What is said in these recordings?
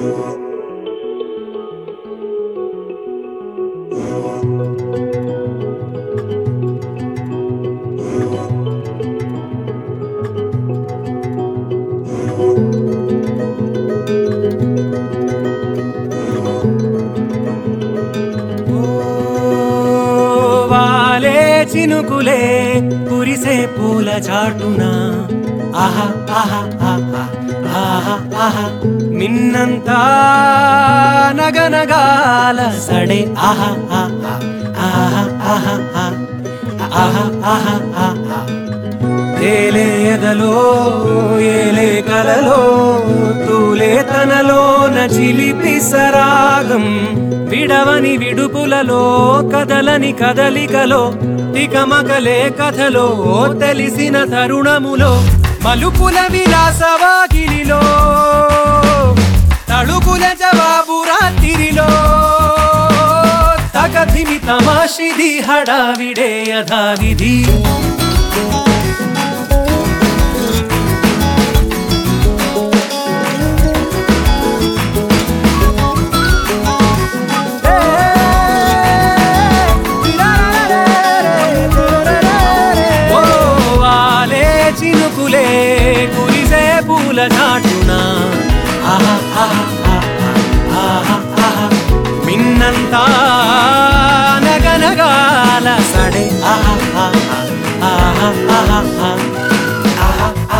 వాలే చినుకులే కురిసే పూల చాటున ఆహా ఆహా ఆహా ఆహా ఆహా మిన్నంతా నగనగాల సడే ఆహా ఆహా ఆహా ఆహా ఆహా ఆహా ఆహా తేలే ఎదలో ఏలే కలలో తూలే తనలోన చిలిపి సరాగం విడవని విడుపులలో కదలని కదలికలో తికమకలే కథలో తెలిసిన తరుణములో మలుపుల విలాసవాగిలిలో తళుకుల జవాబు రాత్రిలో తగధిమి తమాషిది హడావిడే యథావిధి ఓ వాలే చినుకులే కురిసే పూల చాటున ఆహా ఆహా ఆహా ఆహా ఆహా మిన్నంతా నగనగాల సడే ఆహా ఆహా ఆహా ఆహా ఆహా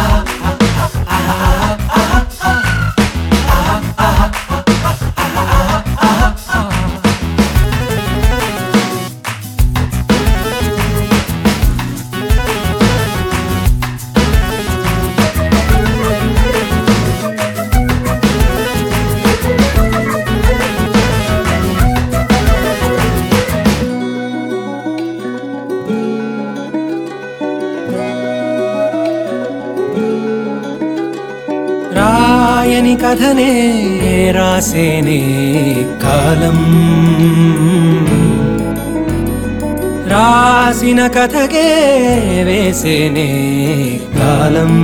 రాయని కథనే రాసేనే కాలం రాసిన కథకే వేసేనే కాలం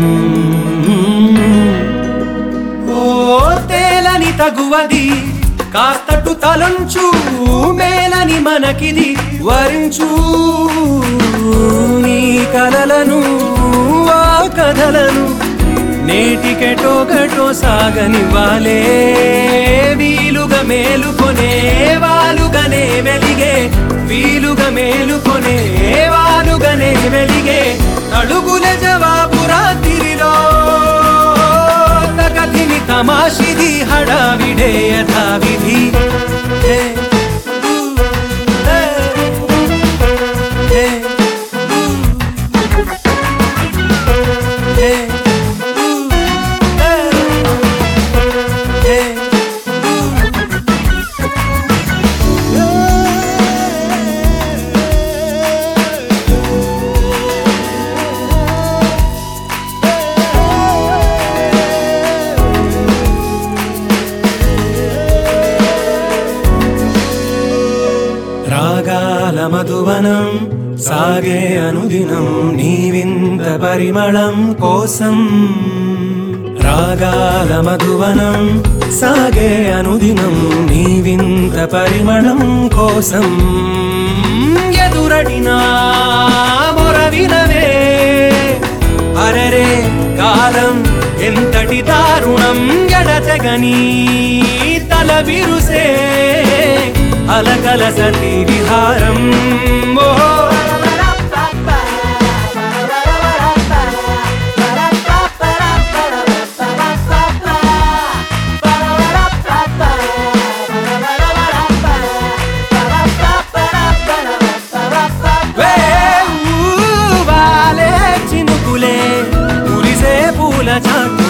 ఓ తేలని తగువది కాస్తటు తలంచు మేలని మనకిది వరించు నీ కలలను ఆ కథలను నేటికెటో గటో సాగనివ్వాలే వీలుగా మేలుకొనే వాలుగనే వెలిగే వీలుగా మేలుకొనే వాలుగనే వెలిగే అడుగుల జవాబు రాత్రిలో తగతిని తమాషిది హడావిడే యథావిధి హే, ఊ, హే, హే, ఊ, హే, ఊ, హే, హే, రాగాల మధువనం సాగే అనుదినం నీవింత పరిమళం కోసం రాగాల మధువనం సాగే అనుదినం నీవింత పరిమళం కోసం ఎదురడినా మొరవినవే అరరే కాలం ఎంతటి దారుణం ఎడతెగని తల బిరుసే అలకల సతి విహారం ఓ వేవాలే చినుకులే కురిసే పూల చాటు